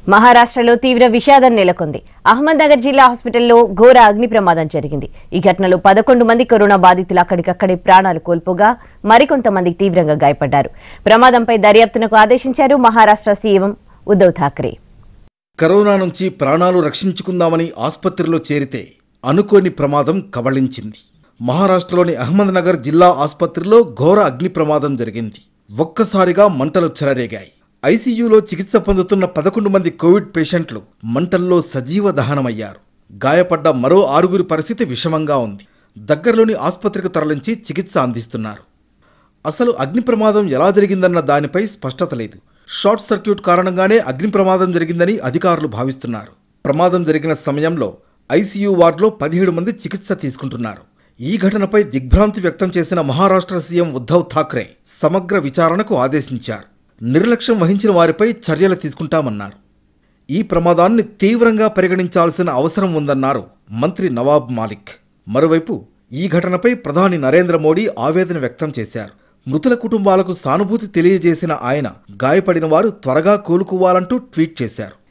మహారాష్ట్రలో తీవ్ర విషాదం నెలకొంది అహ్మద్నగర్ జిల్లా హాస్పిటల్లో ఘోర అగ్ని ప్రమాదం జరిగింది ఈ ఘటనలో పదకొండు మంది కరోనా బాధితులు అక్కడికక్కడే ప్రాణాలు కోల్పోగా మరికొంతమంది తీవ్రంగా గాయపడ్డారు ప్రమాదంపై దర్యాప్తునకు ఆదేశించారు మహారాష్ట్ర సీఎం ఉద్దవ్ ఠాక్రే కరోనా నుంచి ప్రాణాలు రక్షించుకుందామని ఆసుపత్రిలో చేరితే అనుకోని ప్రమాదం కబళించింది మహారాష్ట్రలోని అహ్మద్నగర్ జిల్లా ఆసుపత్రిలో ఘోర అగ్ని ప్రమాదం జరిగింది ఒక్కసారిగా మంటలు చెలరేగాయి ఐసీయూలో చికిత్స పొందుతున్న పదకొండు మంది కోవిడ్ పేషెంట్లు మంటల్లో సజీవ దహనమయ్యారు గాయపడ్డ మరో ఆరుగురి పరిస్థితి విషమంగా ఉంది దగ్గరలోని ఆసుపత్రికి తరలించి చికిత్స అందిస్తున్నారు అసలు అగ్ని ప్రమాదం ఎలా జరిగిందన్న దానిపై స్పష్టత లేదు షార్ట్ సర్క్యూట్ కారణంగానే అగ్ని ప్రమాదం జరిగిందని అధికారులు భావిస్తున్నారు ప్రమాదం జరిగిన సమయంలో ఐసీయూ వార్డులో పదిహేడు మంది చికిత్స తీసుకుంటున్నారు ఈ ఘటనపై దిగ్భ్రాంతి వ్యక్తం చేసిన మహారాష్ట్ర సీఎం ఉద్ధవ్ ఠాక్రే సమగ్ర విచారణకు ఆదేశించారు నిర్లక్ష్యం వహించిన వారిపై చర్యలు తీసుకుంటామన్నారు ఈ ప్రమాదాన్ని తీవ్రంగా పరిగణించాల్సిన అవసరం ఉందన్నారు మంత్రి నవాబ్ మాలిక్ మరోవైపు ఈ ఘటనపై ప్రధాని నరేంద్ర మోడీ ఆవేదన వ్యక్తం చేశారు మృతుల కుటుంబాలకు సానుభూతి తెలియజేసిన ఆయన గాయపడిన వారు త్వరగా కోలుకోవాలంటూ ట్వీట్ చేశారు